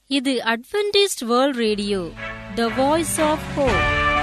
இது Adventist world radio the voice of hope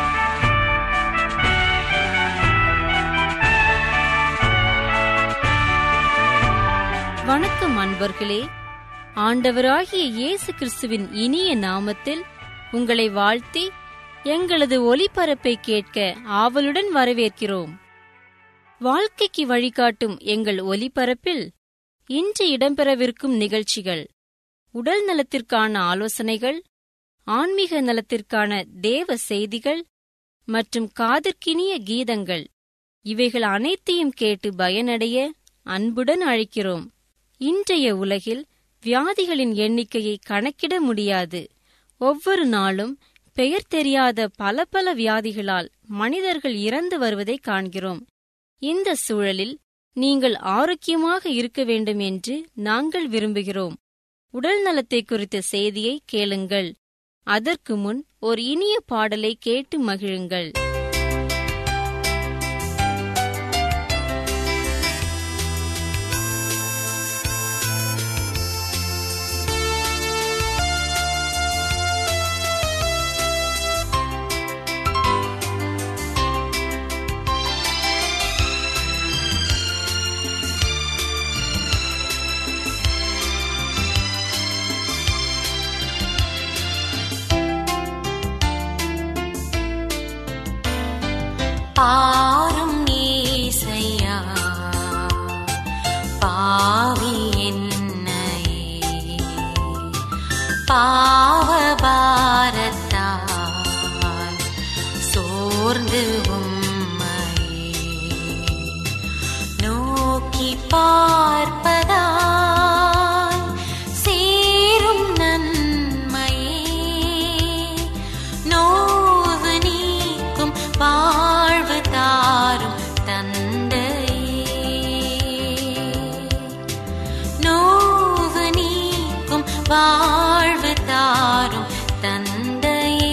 வணக்கம் அன்பர்களே ஆண்டவராகிய இயேசு கிறிஸ்துவின் இனிய நாமத்தில் உங்களை வாழ்த்தி எங்களது ஒலிபரப்பை கேட்க ஆவலுடன் வரவேற்கிறோம் வாழ்க்கைக்கு வழிகாட்டும் எங்கள் ஒலிபரப்பில் இன்று இடம்பெறவிருக்கும் நிகழ்ச்சிகள் உடல் நலத்திற்கான ஆலோசனைகள் ஆன்மீக நலத்திற்கான தேவ செய்திகள் மற்றும் காதற்கினிய கீதங்கள் இவைகள் அனைத்தையும் கேட்டு பயனடைய அன்புடன் அழைக்கிறோம் இன்றைய உலகில் வியாதிகளின் எண்ணிக்கையை கணக்கிட முடியாது ஒவ்வொரு நாளும் பெயர் தெரியாத பல பல வியாதிகளால் மனிதர்கள் இறந்து வருவதை காண்கிறோம் இந்த சூழலில் நீங்கள் ஆரோக்கியமாக இருக்க வேண்டும் என்று நாங்கள் விரும்புகிறோம் உடல் நலத்தை குறித்த செய்தியை கேளுங்கள் அதற்கு முன் ஒரு இனிய பாடலை கேட்டு மகிழுங்கள் பாரும் ஏசையா பாவி என்னையே பாவபாரத்தால் சோர்ந்து உம்மையே நோக்கி பார்ப்பதால் சேரும் நன்மையே நோவு நீக்கும் வாழ்வு தாரும் தந்தையே நோவு நீக்கும் வாழ்வு தாரும் தந்தையே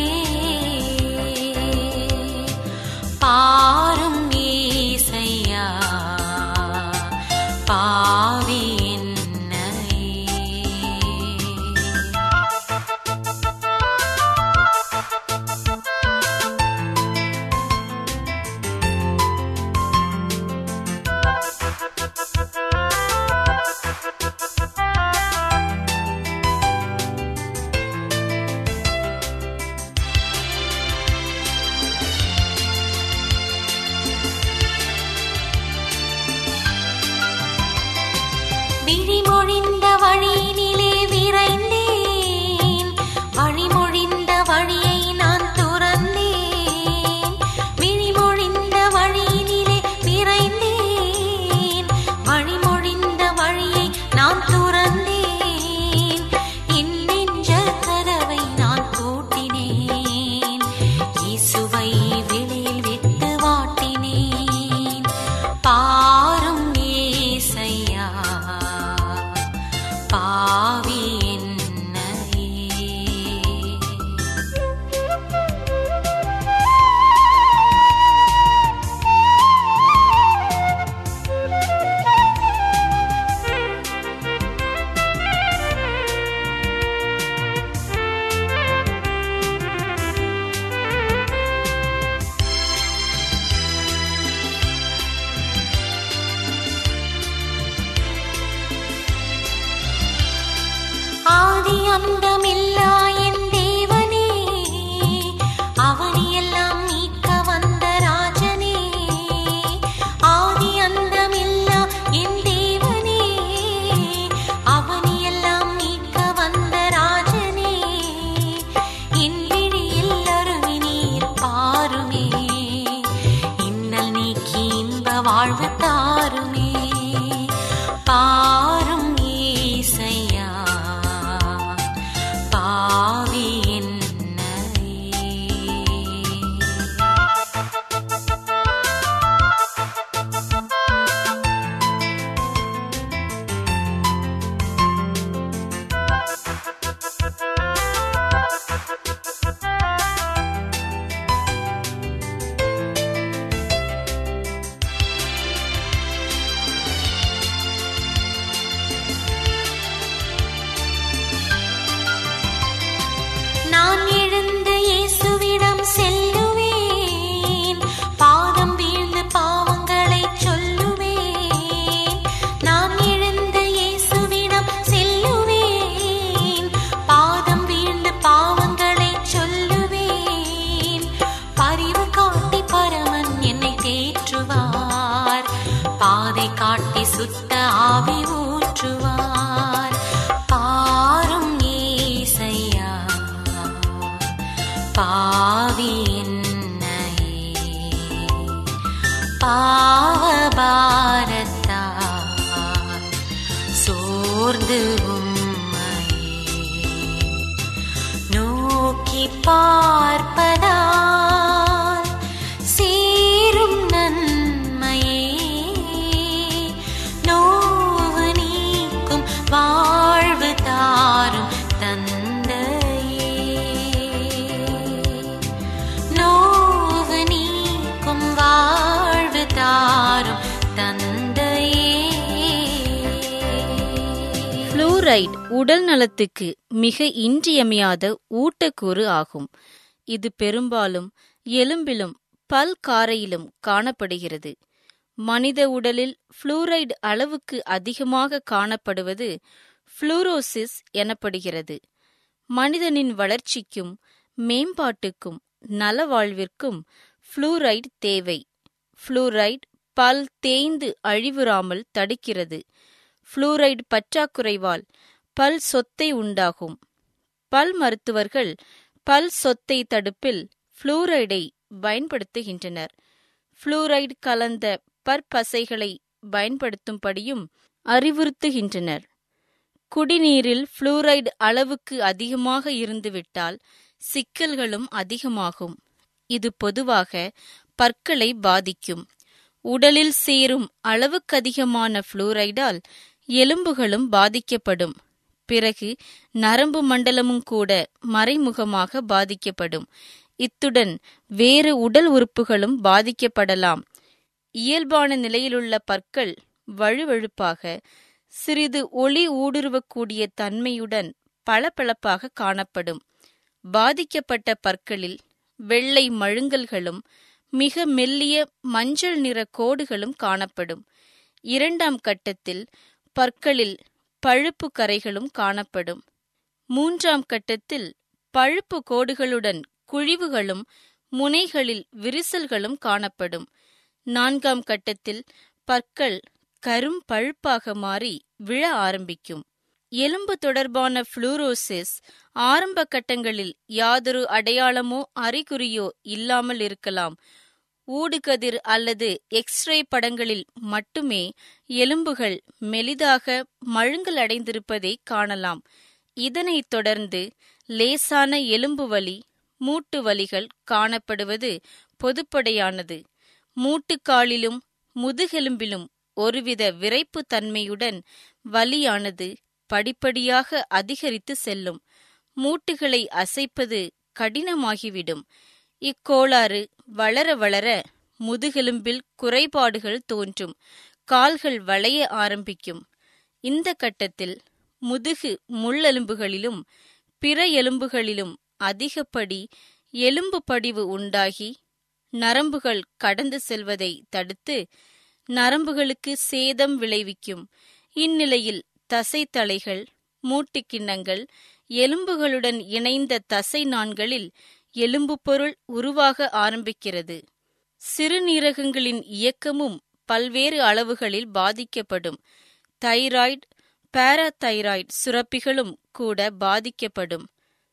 பாரும் ஏசையா பாவி என்னையே விழிமொழிந்த வழியினிலே விரைந்தேன் வழிமொழிந்த வழியை நான் துறந்தேன் விழிமொழிந்த வழியினிலே விரைந்தேன் வழிமொழிந்த வழியை நான் துறந்தேன் என் நெஞ்ச கதவை நான் பூட்டினேன் இயேசுவை வெளியில் விட்டு வாட்டினேன் பாரும் ஏசையா ஆவி ஊற்றுவார் பாரும் ஏசையா பாவி என்னையே பாவபாரத்தால் சோர்ந்து உம்மையே நோக்கி பார்ப்பதால் சீரும் நன்மையே நோவு நீக்கும் வாழ்வு தாரும் தந்தையே நோவு நீக்கும் வாழ்வு தாரும் தந்தையே புளூரைட் உடல் நலத்துக்கு மிக இன்றியமையாத ஊட்டக்கூறு ஆகும் இது பெரும்பாலும் எலும்பிலும் பல் காரையிலும் காணப்படுகிறது மனித உடலில் புளூரைடு அளவுக்கு அதிகமாக காணப்படுவது புளூரோசிஸ் எனப்படுகிறது மனிதனின் வளர்ச்சிக்கும் மேம்பாட்டுக்கும் நலவாழ்விற்கும் புளூரைடு தேவை புளூரைடு பல் தேய்ந்து அழிவுறாமல் தடுக்கிறது புளூரைடு பற்றாக்குறைவால் பல் சொத்தை உண்டாகும் பல் மருத்துவர்கள் பல் சொத்தை தடுப்பில் புளூரைடை பயன்படுத்துகின்றனர் புளூரைடு கலந்த பற்பசைகளை பயன்படுத்தும்படியும் அறிவுறுத்துகின்றனர் குடிநீரில் புளூரைடு அளவுக்கு அதிகமாக இருந்துவிட்டால் சிக்கல்களும் அதிகமாகும் இது பொதுவாக பற்களை பாதிக்கும் உடலில் சேரும் அளவுக்கதிகமான புளூரைடால் எலும்புகளும் பாதிக்கப்படும் பிறகு நரம்பு மண்டலமும் கூட மறைமுகமாக பாதிக்கப்படும் இத்துடன் வேறு உடல் உறுப்புகளும் பாதிக்கப்படலாம் இயல்பான நிலையிலுள்ள பற்கள் வழுவழுப்பாக சிறிது ஒளி ஊடுருவக்கூடிய தன்மையுடன் பளபளப்பாக காணப்படும் பாதிக்கப்பட்ட பற்களில் வெள்ளை மழுங்கல்களும் மிக மெல்லிய மஞ்சள் நிற கோடுகளும் காணப்படும் இரண்டாம் கட்டத்தில் பற்களில் பழுப்பு கரைகளும் காணப்படும் மூன்றாம் கட்டத்தில் பழுப்பு கோடுகளுடன் குழிவுகளும் முனைகளில் விரிசல்களும் காணப்படும் நான்காம் கட்டத்தில் பற்கள் கரும் பழுப்பாக மாறி விழ ஆரம்பிக்கும் எலும்பு தொடர்பான புளூரோசிஸ் ஆரம்ப கட்டங்களில் யாதொரு அடையாளமோ அறிகுறியோ இல்லாமல் இருக்கலாம் ஊடுகதிர் அல்லது எக்ஸ்ரே படங்களில் மட்டுமே எலும்புகள் மெலிதாக மழுங்கல் அடைந்திருப்பதை காணலாம் இதனைத் தொடர்ந்து லேசான எலும்பு வலி மூட்டு வலிகள் காணப்படுவது பொதுப்படையானது மூட்டுக்காலிலும் முதுகெலும்பிலும் ஒருவித விரைப்பு தன்மையுடன் வலியானது படிப்படியாக அதிகரித்து செல்லும் மூட்டுகளை அசைப்பது கடினமாகிவிடும் இக்கோளாறு வளர வளர முதுகெலும்பில் குறைபாடுகள் தோன்றும் கால்கள் வளைய ஆரம்பிக்கும் இந்த கட்டத்தில் முதுகு முள்ளெலும்புகளிலும் பிற எலும்புகளிலும் அதிகப்படி எலும்பு படிவு உண்டாகி நரம்புகள் கடந்து செல்வதை தடுத்து நரம்புகளுக்கு சேதம் விளைவிக்கும் இந்நிலையில் தசைத்தளைகள் மூட்டுக்கிண்ணங்கள் எலும்புகளுடன் இணைந்த தசை நாண்களில் எலும்பு பொருள் உருவாக ஆரம்பிக்கிறது சிறுநீரகங்களின் இயக்கமும் பல்வேறு அளவுகளில் பாதிக்கப்படும் தைராய்டு பாராதைராய்டு சுரப்பிகளும் கூட பாதிக்கப்படும்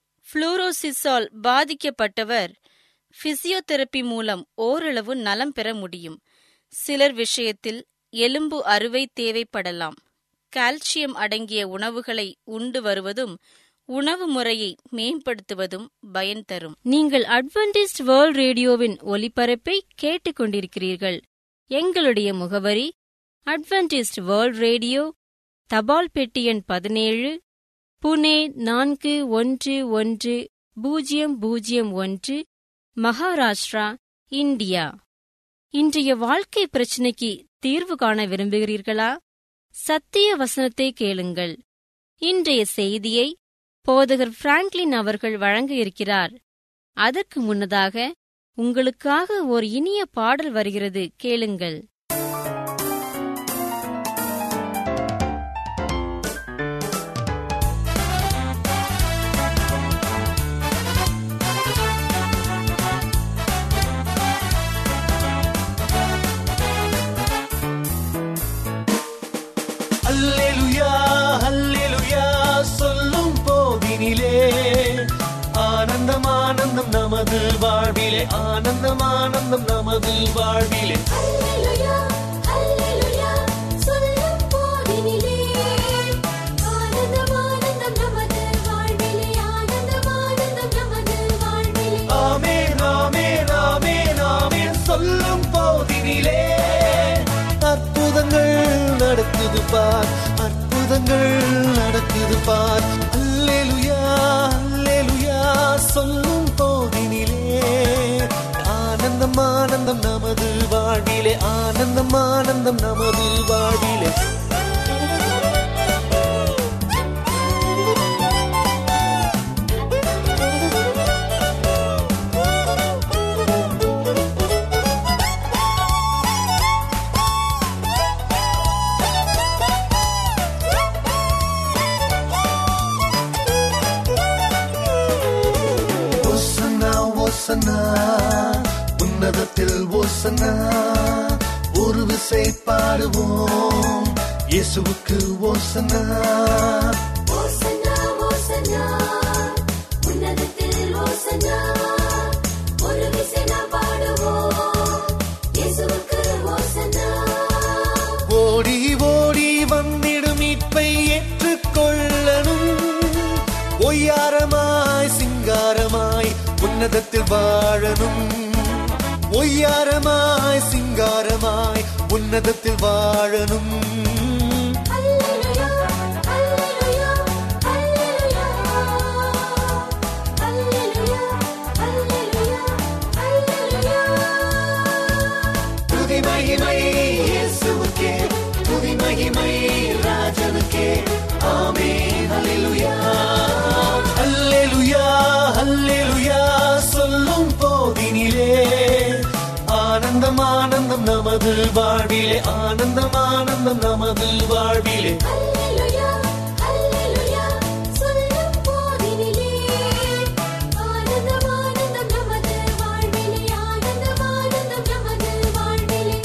புளூரோசிஸால் பாதிக்கப்பட்டவர் பிசியோதெரபி மூலம் ஓரளவு நலம் பெற முடியும் சிலர் விஷயத்தில் எலும்பு அறுவை தேவைப்படலாம் கால்சியம் அடங்கிய உணவுகளை உண்டு வருவதும் உணவு முறையை மேம்படுத்துவதும் பயன் தரும் நீங்கள் அட்வென்டிஸ்ட் வேர்ல்ட் ரேடியோவின் ஒலிபரப்பை கேட்டுக்கொண்டிருக்கிறீர்கள் எங்களுடைய முகவரி அட்வென்டிஸ்ட் வேர்ல்ட் ரேடியோ தபால் பெட்டி எண் பதினேழு புனே நான்கு ஒன்று ஒன்று பூஜ்ஜியம் பூஜ்ஜியம் ஒன்று மகாராஷ்டிரா இந்தியா இன்றைய வாழ்க்கை பிரச்சனைக்கு தீர்வு காண விரும்புகிறீர்களா சத்திய வசனத்தை கேளுங்கள் இன்றைய செய்தியை போதகர் பிராங்க்லின் அவர்கள் வழங்க இருக்கிறார் அதற்கு முன்னதாக உங்களுக்காக ஒரு இனிய பாடல் வருகிறது கேளுங்கள் ஆனந்தம் ஆனந்தம் நமது வாழ்விலே ஆனந்தம் ஆனந்தம் நமது வாழ்விலே அல்லேலூயா அல்லேலூயா சொல்லும் போதினிலே ஆனந்தம் ஆனந்தம் நமது வாழ்விலே ஆனந்தம் ஆனந்தம் நமது வாழ்விலே ஆமேன் ஆமேன் ஆமேன் ஆமேன் சொல்லும் போதினிலே அற்புதங்கள் நடக்குது பார் அற்புதங்கள் நடக்குது பார் அல்லேலுயா அல்லேலுயா சொல்லும் போதினிலே ஆனந்தம் ஆனந்தம் நமது வாழ்விலே ஆனந்தம் ஆனந்தம் நமது வாழ்விலே ஓசனா ஓசனா உன்னதத்தில் ஓசனா ஒரு விசை பாடுவோம் இயேசுவுக்கு ஓசனா ஓசன்னா ஓசன்னா உன்னதத்தில் ஓசன்னா ஒரு விசை நாம் பாடுவோம் இயேசுவுக்கு ஓசன்னா ஓடி ஓடி வந்திடும் மீட்பை ஏற்றுக்கொள்ளணும் ஒய்யாரமாய் சிங்காரமாய் உன்னதத்தில் வாழணும் ஒய்யாரமாய் சிங்காரமாய் உன்னதத்தில் வாழணும் அல்லேலூயா அல்லேலூயா அல்லேலூயா அல்லேலூயா அல்லேலூயா அல்லேலூயா துதி மகிமை இயேசுவுக்கே துதி மகிமை ராஜனுக்கே ஆமே ஹalleluya ஹalleluya ஹalleluya சொல்லும் போதினிலே ஆனந்தம் ஆனந்தம் நமது வாழ்விலே ஆனந்தம் ஆனந்தம் நமது வாழ்விலே அல்லேலூயா அல்லேலூயா சொல்லும் போதினிலே ஆனந்தம் ஆனந்தம் நமது வாழ்விலே ஆனந்தம் ஆனந்தம் நமது வாழ்விலே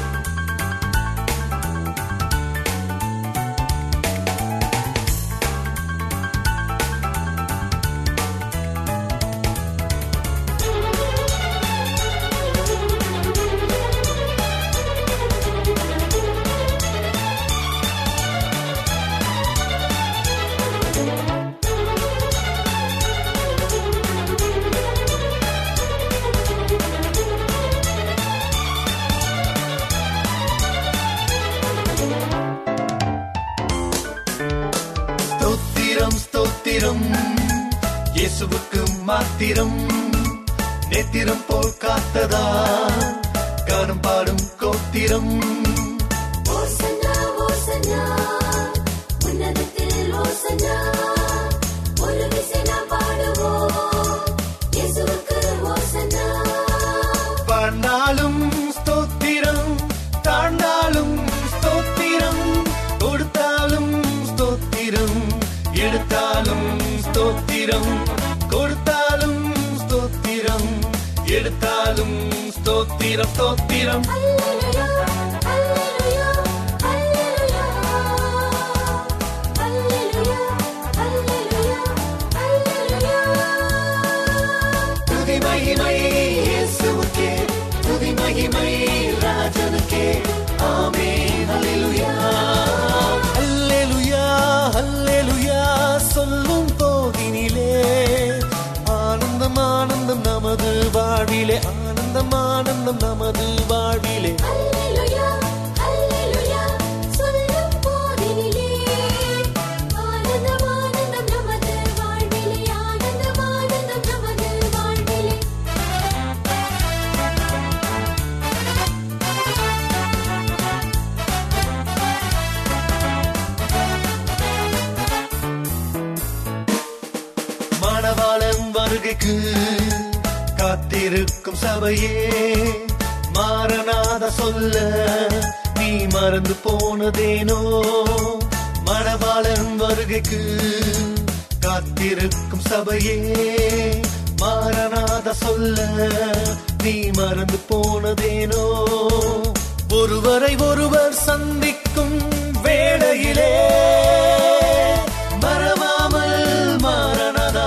ஸ்தோத்திரம் ஸ்தோத்திரம் இயேசுவுக்கு மாத்திரம் நேத்திரம் போல் காத்ததா காணும் பாடும் கோத்திரம் ஓசன்னா ஓசன்னா உன்னதத்தில் ஓசன்னா ஒரு விசை நாம் பாடுவோம் இயேசுவுக்கு ஓசன்னா பாடினாலும் ஸ்தோத்திரம் தாழ்ந்தாலும் ஸ்தோத்திரம் கொடுத்தாலும் ஸ்தோத்திரம் எடுத்தாலும் ஸ்தோத்திரம் கொடுத்தாலும் ஸ்தோத்திரம் எடுத்தாலும் ஸ்தோத்திரம் ஸ்தோத்திரம் அல்லேலூயா அல்லேலூயா அல்லேலூயா அல்லேலூயா அல்லேலூயா அல்லேலூயா துதி மகிமை இயேசுவுக்கே துதி மகிமை ராஜனுக்கே ஆமே ஹalleluya ஹalleluya ஹalleluya சொல்லும் போதினிலே ஆனந்தம் ஆனந்தம் நமது வாழ்விலே ஆனந்தம் ஆனந்தம் நமது வாழ்விலே அல்லேலூயா அல்லேலூயா சொல்லும் போதினிலே ஆனந்தம் ஆனந்தம் நமது வாழ்விலே ஆனந்தம் ஆனந்தம் நமது வாழ்விலே மணவாளன் வருகைக்கு காத்திருக்கும் சபையே மாறனாத சொல்ல நீ மறந்து போனதேனோ மணவாளன் வருகைக்கு காத்திருக்கும் சபையே மாறனாத சொல்ல நீ மறந்து போனதேனோ ஒருவரை ஒருவர் சந்திக்கும் வேளையிலே மறவாமல் மாறனத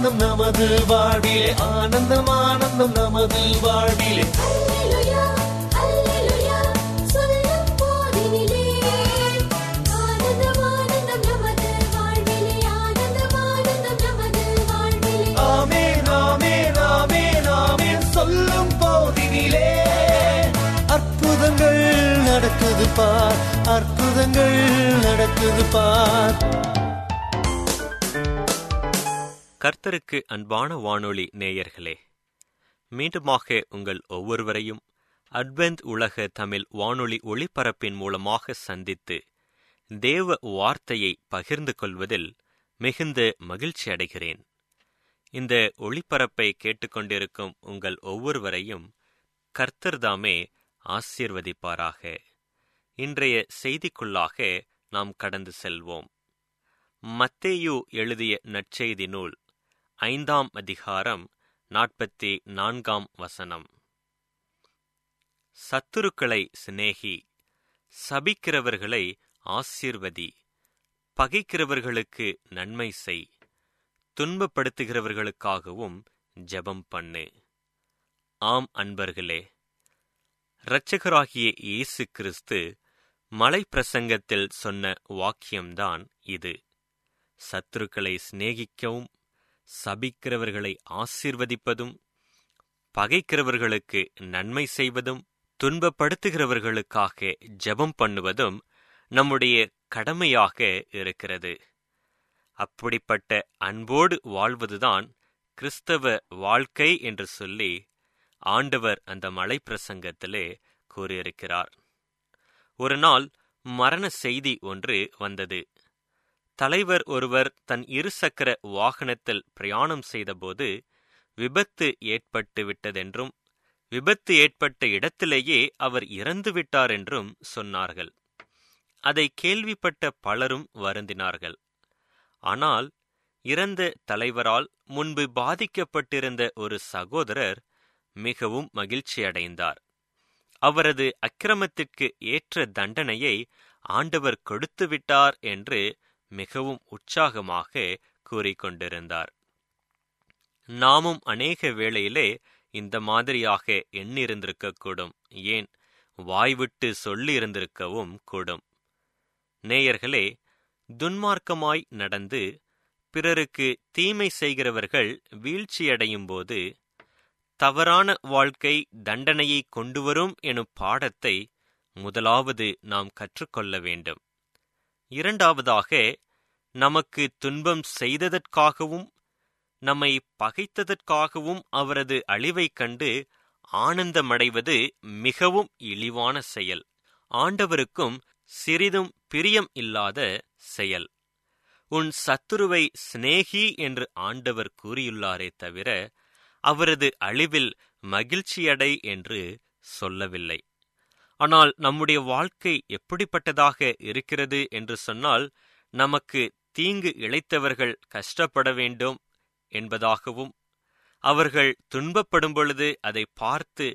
ஆனந்தம் நமது வாழ்விலே ஆனந்தம் ஆனந்தம் நமது வாழ்விலே அல்லேலூயா அல்லேலூயா சொல்லும் போதினிலே ஆனந்தம் ஆனந்தம் நமது வாழ்விலே ஆனந்தம் ஆனந்தம் நமது வாழ்விலே ஆமென் ஆமென் ஆமென் ஆமென் சொல்லும் போதினிலே அற்புதங்கள் நடக்குது பார் அற்புதங்கள் நடக்குது பார் கர்த்தருக்கு அன்பான வானொலி நேயர்களே மீண்டுமாக உங்கள் ஒவ்வொருவரையும் அட்வென்த் உலக தமிழ் வானொலி ஒளிபரப்பின் மூலமாக சந்தித்து தேவ வார்த்தையை பகிர்ந்து கொள்வதில் மிகுந்த மகிழ்ச்சி அடைகிறேன் இந்த ஒளிபரப்பை கேட்டுக்கொண்டிருக்கும் உங்கள் ஒவ்வொருவரையும் கர்த்தர்தாமே ஆசீர்வதிப்பாராக இன்றைய செய்திக்குள்ளாக நாம் கடந்து செல்வோம் மத்தேயு எழுதிய நற்செய்தி நூல் ஐந்தாம் அதிகாரம் நாற்பத்தி நான்காம் வசனம் சத்துருக்களை சிநேகி சபிக்கிறவர்களை ஆசீர்வதி பகைக்கிறவர்களுக்கு நன்மை செய் துன்பப்படுத்துகிறவர்களுக்காகவும் ஜெபம் பண்ணு ஆம் அன்பர்களே இரட்சகராகிய இயேசு கிறிஸ்து மலை பிரசங்கத்தில் சொன்ன வாக்கியம்தான் இது சத்துருக்களை சிநேகிக்கவும் சபிக்கிறவர்களை ஆசீர்வதிப்பதும் பகைக்கிறவர்களுக்கு நன்மை செய்வதும் துன்பப்படுத்துகிறவர்களுக்காக ஜெபம் பண்ணுவதும் நம்முடைய கடமையாக இருக்கிறது அப்படிப்பட்ட அன்போடு வாழ்வதுதான் கிறிஸ்தவ வாழ்க்கை என்று சொல்லி ஆண்டவர் அந்த மலை பிரசங்கத்திலே கூறியிருக்கிறார் ஒரு நாள் மரண செய்தி ஒன்று வந்தது தலைவர் ஒருவர் தன் இருசக்கர வாகனத்தில் பிரயாணம் செய்தபோது விபத்து ஏற்பட்டு விட்டதென்றும் விபத்து ஏற்பட்ட இடத்திலேயே அவர் இறந்து விட்டார் என்றும் சொன்னார்கள் அதை கேள்விப்பட்ட பலரும் வருந்தினார்கள் ஆனால் இறந்த தலைவரால் முன்பு பாதிக்கப்பட்டிருந்த ஒரு சகோதரர் மிகவும் மகிழ்ச்சியடைந்தார் அவரது அக்கிரமத்திற்கு ஏற்ற தண்டனையை ஆண்டவர் கொடுத்து விட்டார் என்று மிகவும் உற்சாகமாக கூறிக்கொண்டிருந்தார் நாமும் அநேக வேளையிலே இந்த மாதிரியாக எண்ணிருந்திருக்கக்கூடும் ஏன் வாய்விட்டு சொல்லியிருந்திருக்கவும் கூடும் நேயர்களே துன்மார்க்கமாய் நடந்து பிறருக்கு தீமை செய்கிறவர்கள் வீழ்ச்சியடையும் போது தவறான வாழ்க்கை தண்டனையை கொண்டுவரும் எனும் பாடத்தை முதலாவது நாம் கற்றுக்கொள்ள வேண்டும் இரண்டாவதாக நமக்கு துன்பம் செய்ததற்காகவும் நம்மை பகைத்ததற்காகவும் அவரது அழிவைக் கண்டு ஆனந்தமடைவது மிகவும் இழிவான செயல் ஆண்டவருக்கும் சிறிதும் பிரியம் இல்லாத செயல் உன் சத்துருவை சிநேகி என்று ஆண்டவர் கூறியுள்ளாரே தவிர அவரது அழிவில் மகிழ்ச்சியடை என்று சொல்லவில்லை ஆனால் நம்முடைய வாழ்க்கை எப்படிப்பட்டதாக இருக்கிறது என்று சொன்னால் நமக்கு தீங்கு இழைத்தவர்கள் கஷ்டப்பட வேண்டும் என்பதாகவும் அவர்கள் துன்பப்படும் பொழுது அதை பார்த்து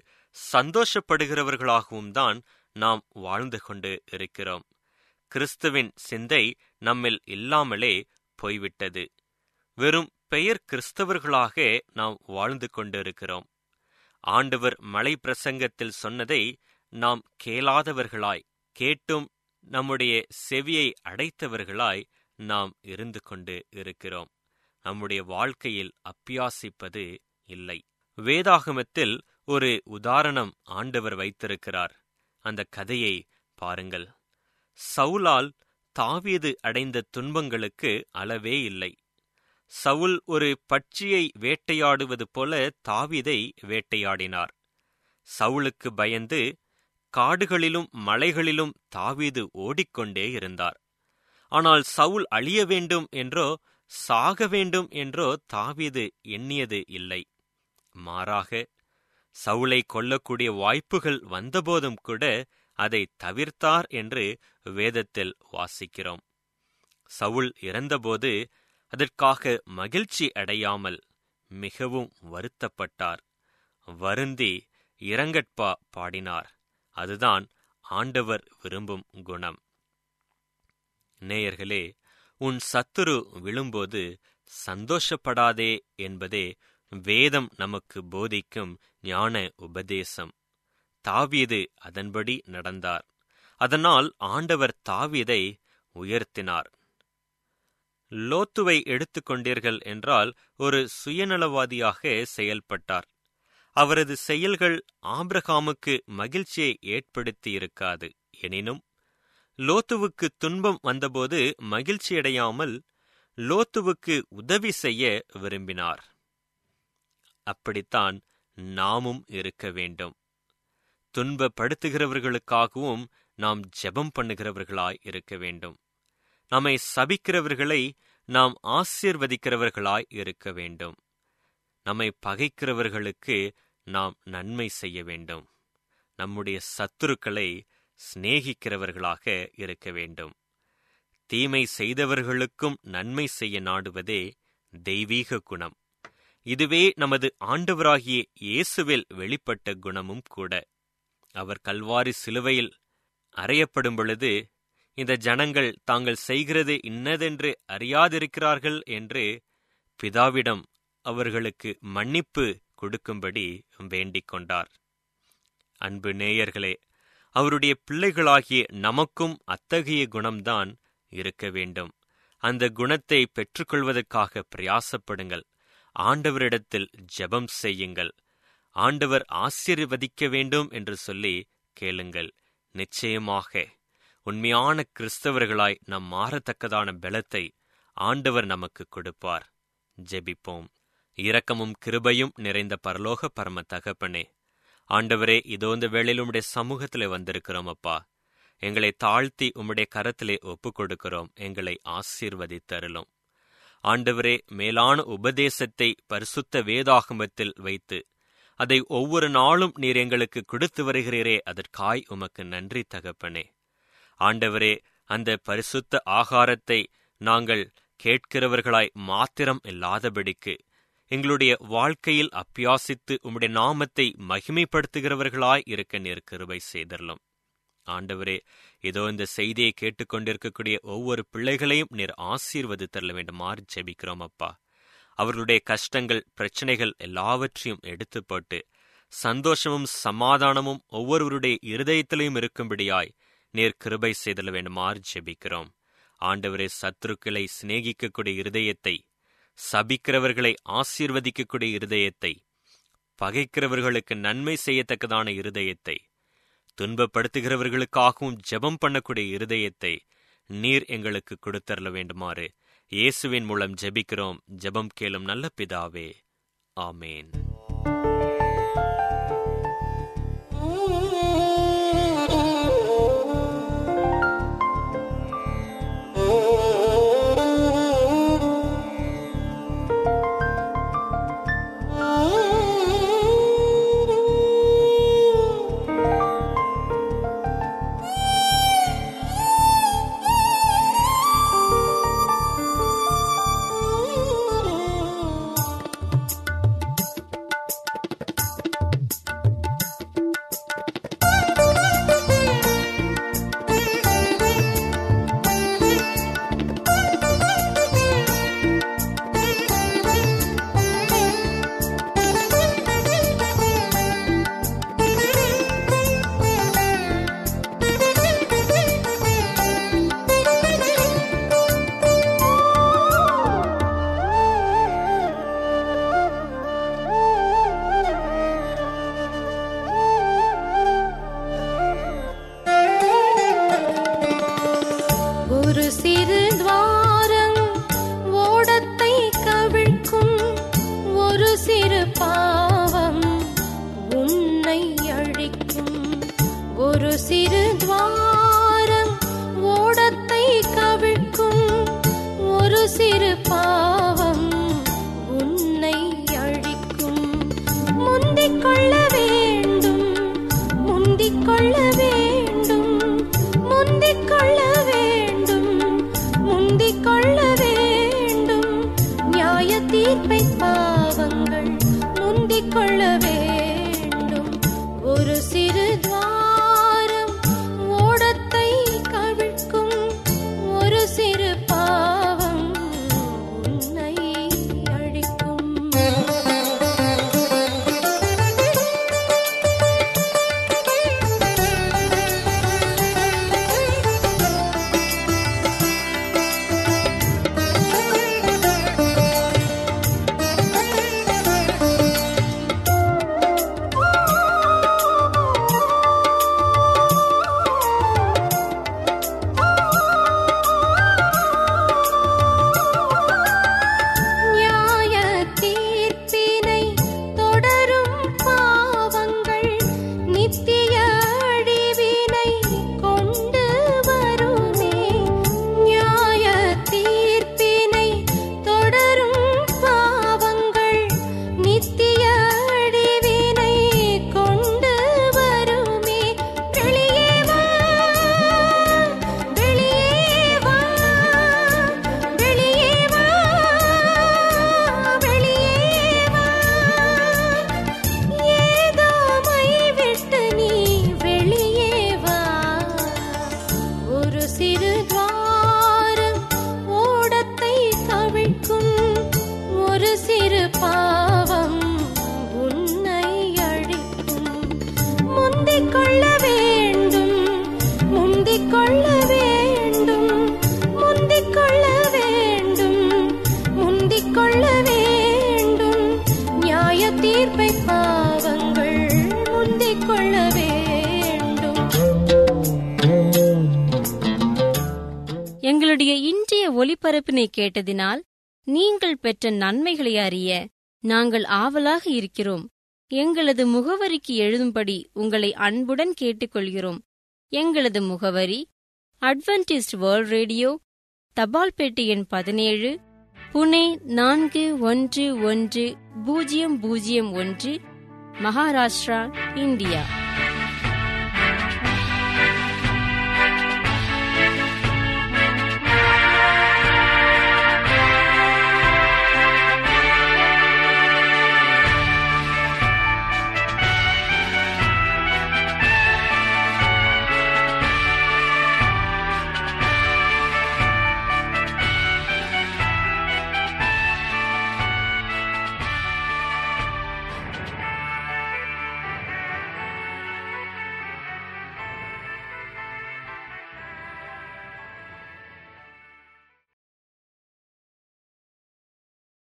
சந்தோஷப்படுகிறவர்களாகவும் தான் நாம் வாழ்ந்து கொண்டு இருக்கிறோம் கிறிஸ்துவின் சிந்தை நம்மில் இல்லாமலே போய்விட்டது வெறும் பெயர் கிறிஸ்தவர்களாக நாம் வாழ்ந்து கொண்டிருக்கிறோம் ஆண்டவர் மலை பிரசங்கத்தில் சொன்னதை நாம் கேளாதவர்களாய் கேட்டும் நம்முடைய செவியை அடைத்தவர்களாய் நாம் இருந்து கொண்டு இருக்கிறோம் நம்முடைய வாழ்க்கையில் அப்பியாசிப்பது இல்லை வேதாகமத்தில் ஒரு உதாரணம் ஆண்டவர் வைத்திருக்கிறார் அந்த கதையை பாருங்கள் சவுலால் தாவீது அடைந்த துன்பங்களுக்கு அளவே இல்லை சவுல் ஒரு பட்சியை வேட்டையாடுவது போல தாவீதை வேட்டையாடினார் சவுலுக்கு பயந்து காடுகளிலும் மலைகளிலும் தாவீது ஓடிக்கொண்டே இருந்தார் ஆனால் சவுல் அழிய வேண்டும் என்றோ சாக வேண்டும் என்றோ தாவீது எண்ணியது இல்லை மாறாக சவுளை கொல்லக்கூடிய வாய்ப்புகள் வந்தபோதும் கூட அதை தவிர்த்தார் என்று வேதத்தில் வாசிக்கிறோம் சவுல் இறந்தபோது அதற்காக மகிழ்ச்சி அடையாமல் மிகவும் வருத்தப்பட்டார் வருந்தி இரங்கற்பா பாடினார் அதுதான் ஆண்டவர் விரும்பும் குணம் நேயர்களே உன் சத்துரு விழும்போது சந்தோஷப்படாதே என்பதே வேதம் நமக்கு போதிக்கும் ஞான உபதேசம் தாவீது அதன்படி நடந்தார் அதனால் ஆண்டவர் தாவீதை உயர்த்தினார் லோத்துவை எடுத்துக்கொண்டீர்கள் என்றால் ஒரு சுயநலவாதியாக செயல்பட்டார் அவரது செயல்கள் ஆபிரகாமுக்கு மகிழ்ச்சியை ஏற்படுத்தியிருக்காது எனினும் லோத்துவுக்கு துன்பம் வந்தபோது மகிழ்ச்சியடையாமல் லோத்துவுக்கு உதவி செய்ய விரும்பினார் அப்படித்தான் நாமும் இருக்க வேண்டும் துன்பப்படுத்துகிறவர்களுக்காகவும் நாம் ஜெபம் பண்ணுகிறவர்களாய் இருக்க வேண்டும் நம்மை சபிக்கிறவர்களை நாம் ஆசீர்வதிக்கிறவர்களாய் இருக்க வேண்டும் நம்மை பகைக்கிறவர்களுக்கு நாம் நன்மை செய்ய வேண்டும் நம்முடைய சத்துருக்களை சிநேகிக்கிறவர்களாக இருக்க வேண்டும் தீமை செய்தவர்களுக்கும் நன்மை செய்ய நாடுவதே தெய்வீக குணம் இதுவே நமது ஆண்டவராகிய இயேசுவில் வெளிப்பட்ட குணமும் கூட அவர் கல்வாரி சிலுவையில் அறையப்படும் பொழுது இந்த ஜனங்கள் தாங்கள் செய்கிறது இன்னதென்று அறியாதிருக்கிறார்கள் என்று பிதாவிடம் அவர்களுக்கு மன்னிப்பு கொடுக்கும்படி வேண்டிக் கொண்டார் அன்பு நேயர்களே அவருடைய பிள்ளைகளாகிய நமக்கும் அத்தகைய குணம்தான் இருக்க வேண்டும் அந்த குணத்தை பெற்றுக்கொள்வதற்காக பிரயாசப்படுங்கள் ஆண்டவரிடத்தில் ஜெபம் செய்யுங்கள் ஆண்டவர் ஆசீர்வதிக்க வேண்டும் என்று சொல்லி கேளுங்கள் நிச்சயமாக உண்மையான கிறிஸ்தவர்களாய் நாம் மாறத்தக்கதான பலத்தை ஆண்டவர் நமக்கு கொடுப்பார் ஜெபிப்போம் இரக்கமும் கிருபையும் நிறைந்த பரலோக பரம தகப்பனே ஆண்டவரே இதோ இந்த வேளையில் உம்முடைய சமூகத்திலே வந்திருக்கிறோம் அப்பா எங்களை தாழ்த்தி உம்முடைய கரத்திலே ஒப்பு கொடுக்கிறோம் எங்களை ஆசீர்வதித்தருளும் ஆண்டவரே மேலான உபதேசத்தை பரிசுத்த வேதாகமத்தில் வைத்து அதை ஒவ்வொரு நாளும் நீர் எங்களுக்கு கொடுத்து வருகிறீரே அதற்காய் உமக்கு நன்றி தகப்பனே ஆண்டவரே அந்த பரிசுத்த ஆகாரத்தை நாங்கள் கேட்கிறவர்களாய் மாத்திரம் இல்லாதபடிக்கு எங்களுடைய வாழ்க்கையில் அப்பியாசித்து உம்முடைய நாமத்தை மகிமைப்படுத்துகிறவர்களாய் இருக்க நீர் கிருபை செய்தரலும் ஆண்டவரே இதோ இந்த செய்தியை கேட்டுக்கொண்டிருக்கக்கூடிய ஒவ்வொரு பிள்ளைகளையும் நீர் ஆசீர்வது தரல வேண்டுமாறு ஜெபிக்கிறோம் அப்பா அவர்களுடைய கஷ்டங்கள் பிரச்சனைகள் எல்லாவற்றையும் எடுத்து போட்டு சந்தோஷமும் சமாதானமும் ஒவ்வொருவருடைய இருதயத்திலையும் இருக்கும்படியாய் நீர் கிருபை செய்தல வேண்டுமாறு ஜெபிக்கிறோம் ஆண்டவரே சத்துருக்களை சிநேகிக்கக்கூடிய இருதயத்தை சபிக்கிறவர்களை ஆசீர்வதிக்கக்கூடிய இருதயத்தை பகைக்கிறவர்களுக்கு நன்மை செய்யத்தக்கதான இருதயத்தை துன்பப்படுத்துகிறவர்களுக்காகவும் ஜெபம் பண்ணக்கூடிய இருதயத்தை நீர் எங்களுக்கு கொடுத்தரல வேண்டுமாறு இயேசுவின் மூலம் ஜெபிக்கிறோம் ஜெபம் கேளும் நல்ல பிதாவே ஆமேன் ஒரு சிறு துவாரம் ஓடத்தை கவிழ்க்கும் ஒரு சிறு பாவம் உன்னை அழிக்கும் ஒரு சிறு துவாரம் ஓடத்தை கவிழ்க்கும் ஒரு சிறு பாவம் உன்னை அழிக்கும் முந்திக் கொள்ள வேண்டும் முந்திக் கொள்ள வேண்டும் முந்திக் கொள்ள வேண்டும் முந்திக் கொள்ள வேண்டும் நியாய தீர்ப்பை பாவங்கள் முந்திக் கொள்ள வேண்டும் ஒரு சிறு துவாரம் ஓடத்தை கவிழ்க்கும் ஒரு சிறு பாவம் உன்னை இன்றைய ஒலிபரப்பினை கேட்டதினால் நீங்கள் பெற்ற நன்மைகளை அறிய நாங்கள் ஆவலாக இருக்கிறோம் எங்களது முகவரிக்கு எழுதும்படி உங்களை அன்புடன் கேட்டுக்கொள்கிறோம் எங்களது முகவரி அட்வென்டிஸ்ட் வேர்ல்ட் ரேடியோ தபால் பெட்டி எண் பதினேழு புனே நான்கு ஒன்று ஒன்று பூஜ்ஜியம் பூஜ்ஜியம் ஒன்று மகாராஷ்டிரா இந்தியா